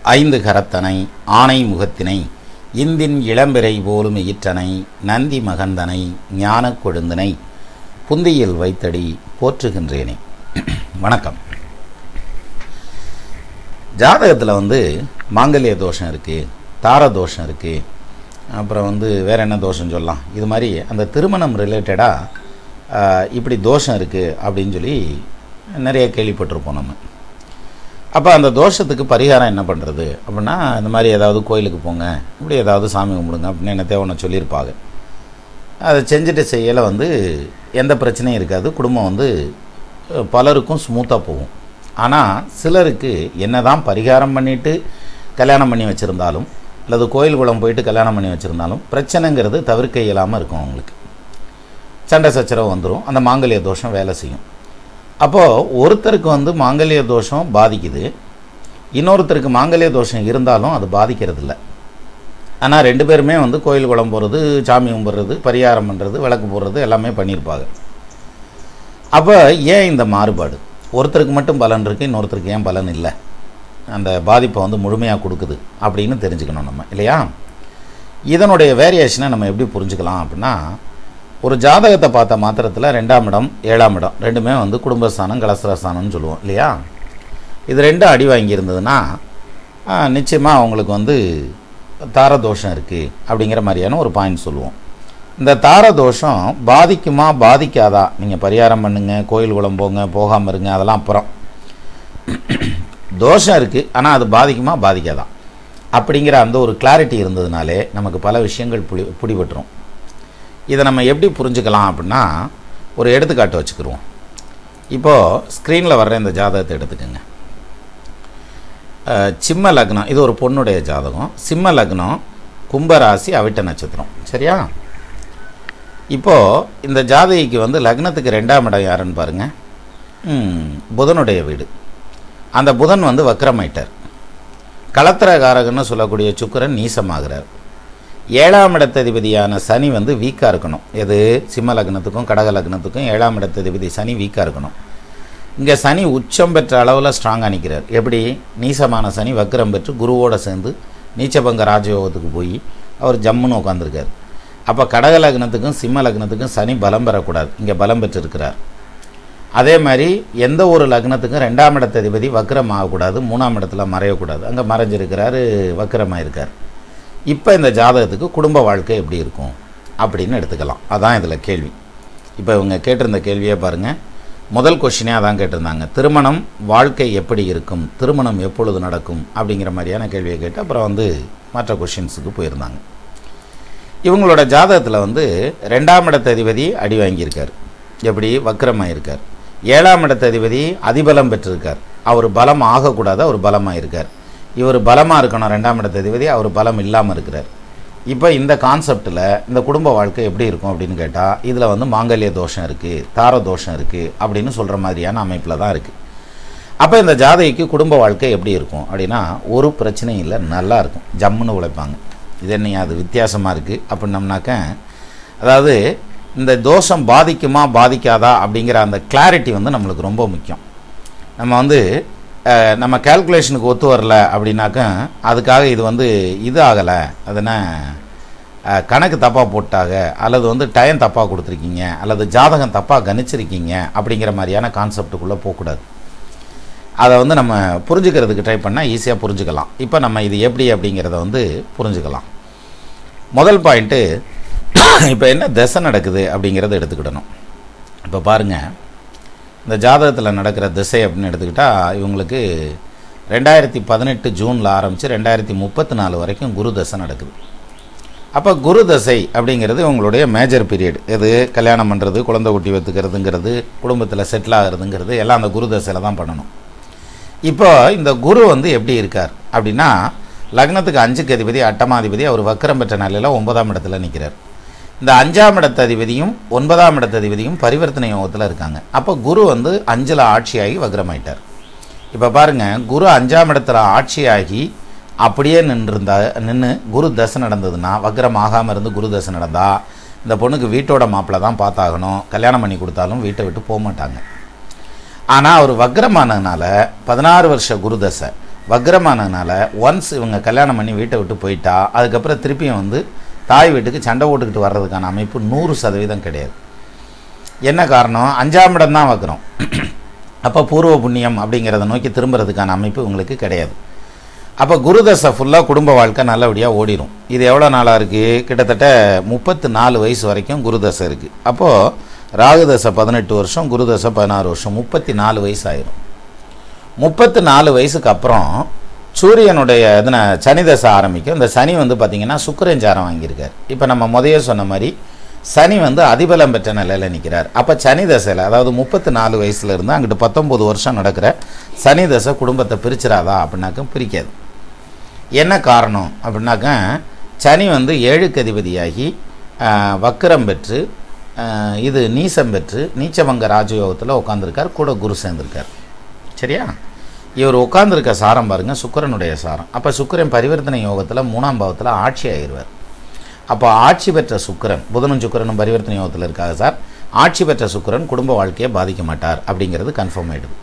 ஐந்து கரத்தனை ஆணை முகத்தினை இந்தின் இளம்பிறை போலும் ஈற்றனை நந்தி மகந்தனை ஞானக் கொழுந்தனை புந்தியில் வைத்தடி போற்றுகின்றேனே வணக்கம் ஜாதகத்தில் வந்து மாங்கல்ய தோஷம் இருக்குது தார தோஷம் இருக்குது அப்புறம் வந்து வேறு என்ன தோஷம் சொல்லலாம் இது மாதிரி அந்த திருமணம் ரிலேட்டடாக இப்படி தோஷம் இருக்குது அப்படின்னு சொல்லி நிறைய கேள்விப்பட்டிருப்போம் நம்ம அப்போ அந்த தோஷத்துக்கு பரிகாரம் என்ன பண்ணுறது அப்படின்னா இந்த மாதிரி ஏதாவது கோயிலுக்கு போங்க இப்படி ஏதாவது சாமி கும்பிடுங்க அப்படின்னு என்ன தேவை ஒன்று சொல்லியிருப்பாங்க அதை செஞ்சுட்டு செய்யலை வந்து எந்த பிரச்சனையும் இருக்காது குடும்பம் வந்து அஹ், பலருக்கும் ஸ்மூத்தாக போகும் ஆனால் சிலருக்கு என்ன தான் பரிகாரம் பண்ணிவிட்டு கல்யாணம் பண்ணி வச்சுருந்தாலும் அல்லது கோயில் குளம் போயிட்டு கல்யாணம் பண்ணி வச்சுருந்தாலும் பிரச்சனைங்கிறது தவிர்க்க இயலாமல் இருக்கும் அவங்களுக்கு சண்டை சச்சரவு வந்துடும் அந்த மாங்கல்ய தோஷம் வேலை செய்யும் அப்போது ஒருத்தருக்கு வந்து மாங்கல்ய தோஷம் பாதிக்குது இன்னொருத்தருக்கு மாங்கல்ய தோஷம் இருந்தாலும் அது பாதிக்கிறது இல்லை ஆனால் ரெண்டு பேருமே வந்து கோயில் குளம் போகிறது சாமி கும்பிட்றது பரிகாரம் பண்ணுறது விளக்கு போடுறது எல்லாமே பண்ணியிருப்பாங்க அப்போ ஏன் இந்த மாறுபாடு ஒருத்தருக்கு மட்டும் பலன் இருக்குது இன்னொருத்தருக்கு ஏன் பலன் இல்லை அந்த பாதிப்பை வந்து முழுமையாக கொடுக்குது அப்படின்னு தெரிஞ்சுக்கணும் நம்ம இல்லையா இதனுடைய வேரியேஷனை நம்ம எப்படி புரிஞ்சுக்கலாம் அப்படின்னா ஒரு ஜாதகத்தை பார்த்த மாத்திரத்தில் ரெண்டாம் இடம் ஏழாம் இடம் ரெண்டுமே வந்து குடும்பஸ்தானம் கலஸ்திரஸ்தானம்னு சொல்லுவோம் இல்லையா இது ரெண்டும் அடி வாங்கியிருந்ததுன்னா நிச்சயமாக அவங்களுக்கு வந்து தாரதோஷம் இருக்குது அப்படிங்கிற மாதிரியான ஒரு பாயிண்ட் சொல்லுவோம் இந்த தாரதோஷம் பாதிக்குமா பாதிக்காதா நீங்கள் பரிகாரம் பண்ணுங்க கோயில் குளம் போங்க போகாமல் இருங்க அதெல்லாம் அப்புறம் தோஷம் இருக்குது ஆனால் அது பாதிக்குமா பாதிக்காதா அப்படிங்கிற அந்த ஒரு கிளாரிட்டி இருந்ததுனாலே நமக்கு பல விஷயங்கள் புடி பிடிபட்டுரும் இதை நம்ம எப்படி புரிஞ்சுக்கலாம் அப்படின்னா ஒரு எடுத்துக்காட்டு வச்சுக்கிருவோம் இப்போது ஸ்க்ரீனில் வர்ற இந்த ஜாதகத்தை எடுத்துக்கோங்க அஹ், சிம்ம லக்னம் இது ஒரு பொண்ணுடைய ஜாதகம் சிம்ம லக்னம் கும்பராசி அவிட்ட நட்சத்திரம் சரியா இப்போது இந்த ஜாதகிக்கு வந்து லக்னத்துக்கு ரெண்டாம் இடம் யாருன்னு பாருங்கள் ம், புதனுடைய வீடு அந்த புதன் வந்து வக்ரமாயிட்டார் களத்திரகாரகன்னு சொல்லக்கூடிய சுக்கிரன் நீசமாகிறார் ஏழாம் இடத்ததிபதியான சனி வந்து வீக்காக இருக்கணும் எது சிம்ம லக்னத்துக்கும் கடக லக்னத்துக்கும் ஏழாம் இடத்ததிபதி சனி வீக்காக இருக்கணும் இங்கே சனி உச்சம் பெற்ற அளவில் ஸ்ட்ராங்காக நிற்கிறார் எப்படி நீசமான சனி வக்ரம் பெற்று குருவோட சேர்ந்து நீச்சபங்க ராஜயோகத்துக்கு போய் அவர் ஜம்முன்னு உட்காந்துருக்கார் அப்போ கடக லக்னத்துக்கும் சிம்ம லக்னத்துக்கும் சனி பலம் பெறக்கூடாது இங்கே பலம் பெற்றிருக்கிறார் அதே மாதிரி எந்த ஒரு லக்னத்துக்கும் ரெண்டாம் இடத்ததிபதி வக்ரம் ஆகக்கூடாது மூணாம் இடத்துல மறையக்கூடாது அங்கே மறைஞ்சிருக்கிறாரு வக்ரமாக இருக்கார் இப்போ இந்த ஜாதகத்துக்கு குடும்ப வாழ்க்கை எப்படி இருக்கும் அப்படின்னு எடுத்துக்கலாம் அதான் இதில் கேள்வி இப்போ இவங்க கேட்டிருந்த கேள்வியே பாருங்கள் முதல் கொஷினே அதான் கேட்டிருந்தாங்க திருமணம் வாழ்க்கை எப்படி இருக்கும் திருமணம் எப்பொழுது நடக்கும் அப்படிங்கிற மாதிரியான கேள்வியை கேட்டு அப்புறம் வந்து மற்ற கொஷின்ஸுக்கு போயிருந்தாங்க இவங்களோட ஜாதகத்தில் வந்து ரெண்டாம் இடத்ததிபதி அடி வாங்கியிருக்கார் எப்படி வக்ரமாக இருக்கார் ஏழாம் இடத்ததிபதி அதிபலம் பெற்றிருக்கார் அவர் பலம் ஆகக்கூடாது அவர் பலமாக இருக்கார் இவர் பலமாக இருக்கணும் ரெண்டாம் இடத்ததிபதி அவர் பலம் இல்லாமல் இருக்கிறார் இப்போ இந்த கான்செப்டில் இந்த குடும்ப வாழ்க்கை எப்படி இருக்கும் அப்படின்னு கேட்டால் இதில் வந்து மாங்கல்ய தோஷம் இருக்குது தார தோஷம் இருக்குது அப்படின்னு சொல்கிற மாதிரியான அமைப்பில் தான் இருக்குது அப்போ இந்த ஜாதகிக்கு குடும்ப வாழ்க்கை எப்படி இருக்கும் அப்படின்னா ஒரு பிரச்சனையும் இல்லை நல்லா இருக்கும் ஜம்முன்னு உழைப்பாங்க இது என்ன அது வித்தியாசமாக இருக்குது அப்படின்னம்னாக்க அதாவது இந்த தோஷம் பாதிக்குமா பாதிக்காதா அப்படிங்கிற அந்த கிளாரிட்டி வந்து நம்மளுக்கு ரொம்ப முக்கியம் நம்ம வந்து அஹ், நம்ம கேல்குலேஷனுக்கு ஒத்து வரல அப்படின்னாக்கா அதுக்காக இது வந்து இது ஆகலை அதுனா அஹ், கணக்கு தப்பாக போட்டாங்க அல்லது வந்து டைம் தப்பாக கொடுத்துருக்கீங்க அல்லது ஜாதகம் தப்பாக கணிச்சிருக்கீங்க அப்படிங்கிற மாதிரியான கான்செப்டுக்குள்ளே போகக்கூடாது அதை வந்து நம்ம புரிஞ்சுக்கிறதுக்கு ட்ரை பண்ணால் ஈஸியாக புரிஞ்சுக்கலாம் இப்போ நம்ம இது எப்படி அப்படிங்கிறத வந்து புரிஞ்சுக்கலாம் முதல் பாயிண்ட்டு இப்போ என்ன தசை நடக்குது அப்படிங்கிறத எடுத்துக்கிடணும் இப்போ பாருங்கள் இந்த ஜாதகத்தில் நடக்கிற திசை அப்படின்னு எடுத்துக்கிட்டால் இவங்களுக்கு ரெண்டாயிரத்தி பதினெட்டு ஜூனில் ஆரம்பித்து ரெண்டாயிரத்தி முப்பத்தி நாலு வரைக்கும் குரு தசை நடக்குது அப்போ குரு தசை அப்படிங்கிறது உங்களுடைய மேஜர் பீரியட் எது கல்யாணம் பண்ணுறது குழந்தை குட்டி வைத்துக்கிறதுங்கிறது குடும்பத்தில் செட்டில் ஆகிறதுங்கிறது எல்லாம் அந்த குரு தசையில் தான் பண்ணணும் இப்போ இந்த குரு வந்து எப்படி இருக்கார் அப்படின்னா லக்னத்துக்கு அஞ்சுக்கு அதிபதி அட்டமாதிபதி அவர் வக்கரம் பெற்ற நிலையில் ஒன்பதாம் இடத்துல நிற்கிறார் இந்த அஞ்சாம் இடத்ததிபதியும் ஒன்பதாம் இடத்ததிபதியும் பரிவர்த்தனை யோகத்தில் இருக்காங்க அப்போ குரு வந்து அஞ்சில் ஆட்சியாகி வக்ரமாயிட்டார் இப்போ பாருங்க குரு அஞ்சாம் இடத்துல ஆட்சியாகி அப்படியே நின்றுருந்தா நின்று குரு தசை நடந்ததுன்னா வக்ரம் ஆகாமல் இருந்து குரு தசை நடந்தால் இந்த பொண்ணுக்கு வீட்டோட மாப்பிள்ளை தான் பார்த்தாகணும் கல்யாணம் பண்ணி கொடுத்தாலும் வீட்டை விட்டு போக மாட்டாங்க ஆனால் அவர் வக்ரமானதுனால பதினாறு வருஷ குருதசை வக்ரமானதுனால ஒன்ஸ் இவங்க கல்யாணம் பண்ணி வீட்டை விட்டு போயிட்டா அதுக்கப்புறம் திருப்பியும் வந்து தாய் வீட்டுக்கு சண்டை போட்டுக்கிட்டு வர்றதுக்கான அமைப்பு நூறு சதவீதம் கிடையாது என்ன காரணம் அஞ்சாம் இடம் தான் வக்ரம் அப்போ பூர்வ புண்ணியம் அப்படிங்கிறத நோக்கி திரும்புறதுக்கான அமைப்பு உங்களுக்கு கிடையாது அப்போ குருதசை ஃபுல்லாக குடும்ப வாழ்க்கை நல்லபடியாக ஓடிடும் இது எவ்வளோ நாளாக இருக்குது கிட்டத்தட்ட முப்பத்து நாலு வயசு வரைக்கும் குருதசை இருக்குது அப்போது ராகுதசை பதினெட்டு வருஷம் குருதசை பதினாறு வருஷம் முப்பத்தி நாலு வயசு ஆயிரும் முப்பத்து நாலு வயசுக்கு அப்புறம் சூரியனுடைய இதனை சனி தசை ஆரம்பிக்கும் இந்த சனி வந்து பார்த்திங்கன்னா சுக்கிரன் சாரம் வாங்கியிருக்கார் இப்போ நம்ம முதைய சொன்ன மாதிரி சனி வந்து அதிபலம் பெற்ற நிலையில் நிற்கிறார் அப்போ சனி தசையில் அதாவது முப்பத்து நாலு வயசுல இருந்து அங்கிட்டு பத்தொம்போது வருஷம் நடக்கிற சனி தசை குடும்பத்தை பிரிச்சிடாதா அப்படின்னாக்க பிரிக்காது என்ன காரணம் அப்படின்னாக்க சனி வந்து ஏழுக்கு அதிபதியாகி ஆஹ், வக்கிரம் பெற்று ஆஹ், இது நீசம் பெற்று நீச்சபங்க ராஜயோகத்தில் உட்காந்துருக்கார் கூட குரு சேர்ந்திருக்கார் சரியா இவர் உட்காந்துருக்க சாரம் பாருங்க சுக்கிரனுடைய சாரம் அப்போ சுக்கிரன் பரிவர்த்தனை யோகத்தில் மூணாம் பாவத்தில் ஆட்சி ஆயிடுவார் அப்போ ஆட்சி பெற்ற சுக்கிரன் புதனும் சுக்கிரனும் பரிவர்த்தனை யோகத்தில் இருக்காங்க சார் ஆட்சி பெற்ற சுக்கிரன் குடும்ப வாழ்க்கையை பாதிக்க மாட்டார் அப்படிங்கிறது கன்ஃபார்ம் ஆயிடுது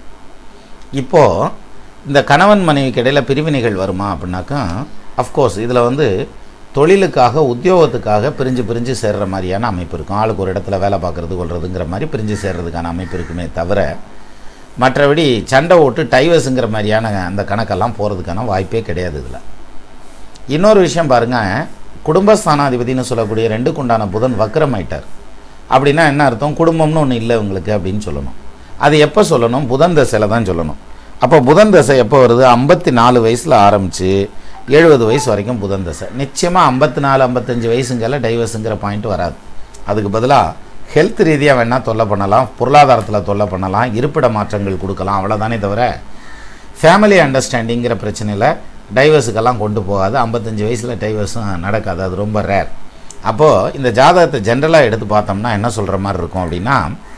இப்போது இந்த கணவன் மனைவிக்கு இடையில் பிரிவினைகள் வருமா அப்படின்னாக்கா அஃப்கோர்ஸ் இதில் வந்து தொழிலுக்காக உத்தியோகத்துக்காக பிரிஞ்சு பிரிஞ்சு சேர்ற மாதிரியான அமைப்பு இருக்கும் ஆளுக்கு ஒரு இடத்துல வேலை பார்க்குறது கொள்றதுங்கிற மாதிரி பிரிஞ்சு சேர்றதுக்கான அமைப்பு இருக்குமே தவிர மற்றபடி சண்டை ஓட்டு டைவர்ஸுங்கிற மாதிரியான அந்த கணக்கெல்லாம் போகிறதுக்கான வாய்ப்பே கிடையாது இதில் இன்னொரு விஷயம் பாருங்கள் குடும்பஸ்தானாதிபதினு சொல்லக்கூடிய ரெண்டுக்கு உண்டான புதன் வக்கரமாயிட்டார் அப்படின்னா என்ன அர்த்தம் குடும்பம்னு ஒன்று இல்லை உங்களுக்கு அப்படின்னு சொல்லணும் அது எப்போ சொல்லணும் புதன் தசையில் தான் சொல்லணும் அப்போ புதன் தசை எப்போ வருது ஐம்பத்தி நாலு வயசில் ஆரம்பித்து எழுபது வயசு வரைக்கும் புதன் தசை நிச்சயமாக ஐம்பத்தி நாலு ஐம்பத்தஞ்சு வயசுங்கெல்லாம் டைவர்ஸுங்கிற பாயிண்ட் வராது அதுக்கு பதிலாக ஹெல்த் ரீதியாக வேணால் தொல்லை பண்ணலாம் பொருளாதாரத்தில் தொல்லை பண்ணலாம் இருப்பிட மாற்றங்கள் கொடுக்கலாம் அவ்வளோதானே தவிர ஃபேமிலி அண்டர்ஸ்டாண்டிங்கிற பிரச்சனையில் டைவர்ஸுக்கெல்லாம் கொண்டு போகாது ஐம்பத்தஞ்சு வயசில் டைவர்ஸும் நடக்காது அது ரொம்ப ரேர் அப்போது இந்த ஜாதகத்தை ஜென்ரலாக எடுத்து பார்த்தோம்னா என்ன சொல்கிற மாதிரி இருக்கும் அப்படின்னா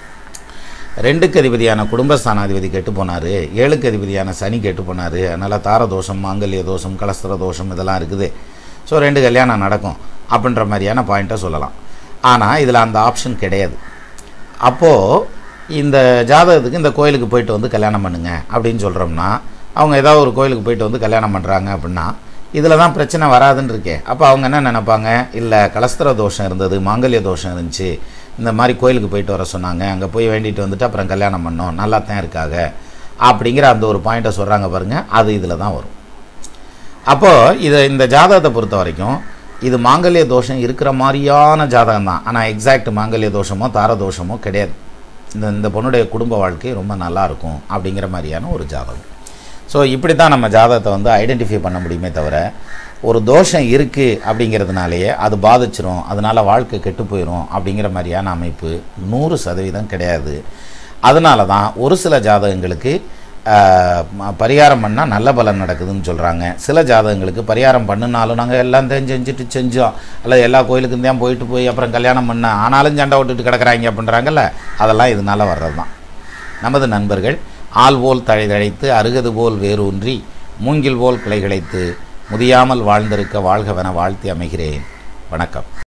ரெண்டுக்கு அதிபதியான குடும்பஸ்தானாதிபதி கெட்டு போனார் ஏழுக்கு அதிபதியான சனி கெட்டு போனார் அதனால் தார தோஷம் மாங்கல்ய தோஷம் கலஸ்திர தோஷம் இதெல்லாம் இருக்குது ஸோ ரெண்டு கல்யாணம் நடக்கும் அப்படின்ற மாதிரியான பாயிண்ட்டை சொல்லலாம் ஆனால் இதில் அந்த ஆப்ஷன் கிடையாது அப்போது இந்த ஜாதகத்துக்கு இந்த கோயிலுக்கு போயிட்டு வந்து கல்யாணம் பண்ணுங்க அப்படின்னு சொல்கிறோம்னா அவங்க ஏதாவது ஒரு கோயிலுக்கு போயிட்டு வந்து கல்யாணம் பண்ணுறாங்க அப்படின்னா இதில் தான் பிரச்சனை வராதுன்னு இருக்கே அப்போ அவங்க என்ன நினைப்பாங்க இல்லை கலஸ்திர தோஷம் இருந்தது மாங்கல்ய தோஷம் இருந்துச்சு இந்த மாதிரி கோயிலுக்கு போயிட்டு வர சொன்னாங்க அங்கே போய் வேண்டிட்டு வந்துட்டு அப்புறம் கல்யாணம் பண்ணோம் நல்லா தான் இருக்காங்க அப்படிங்கிற அந்த ஒரு பாயிண்ட்டை சொல்கிறாங்க பாருங்கள் அது இதில் தான் வரும் அப்போது இதை இந்த ஜாதகத்தை பொறுத்த வரைக்கும் இது மாங்கல்ய தோஷம் இருக்கிற மாதிரியான ஜாதகம் தான் ஆனால் எக்ஸாக்ட் மாங்கல்ய தோஷமோ தார தோஷமோ கிடையாது இந்த இந்த பொண்ணுடைய குடும்ப வாழ்க்கை ரொம்ப நல்லா இருக்கும் அப்படிங்கிற மாதிரியான ஒரு ஜாதகம் ஸோ இப்படி தான் நம்ம ஜாதகத்தை வந்து ஐடென்டிஃபை பண்ண முடியுமே தவிர ஒரு தோஷம் இருக்குது அப்படிங்கிறதுனாலேயே அது பாதிச்சிரும் அதனால் வாழ்க்கை கெட்டு போயிடும் அப்படிங்கிற மாதிரியான அமைப்பு நூறு சதவீதம் கிடையாது அதனால தான் ஒரு சில ஜாதகங்களுக்கு ஆஹ், ம- பரிகாரம் பண்ணால் நல்ல பலன் நடக்குதுன்னு சொல்கிறாங்க சில ஜாதகங்களுக்கு பரிகாரம் பண்ணினாலும் நாங்கள் எல்லாம் தெரிஞ்சு செஞ்சுட்டு செஞ்சோம் அல்லது எல்லா கோயிலுக்கும் தான் போயிட்டு போய் அப்புறம் கல்யாணம் பண்ண ஆனாலும் சண்டை விட்டுட்டு கிடக்குறாங்க அப்படின்றாங்கல்ல அதெல்லாம் இதனால் வர்றது தான் நமது நண்பர்கள் ஆள் போல் தழைதழைத்து அருகது போல் வேரூன்றி மூங்கில் போல் கிளை கிளைத்து முதியாமல் வாழ்ந்திருக்க வாழ்கவென வாழ்த்தி அமைகிறேன் வணக்கம்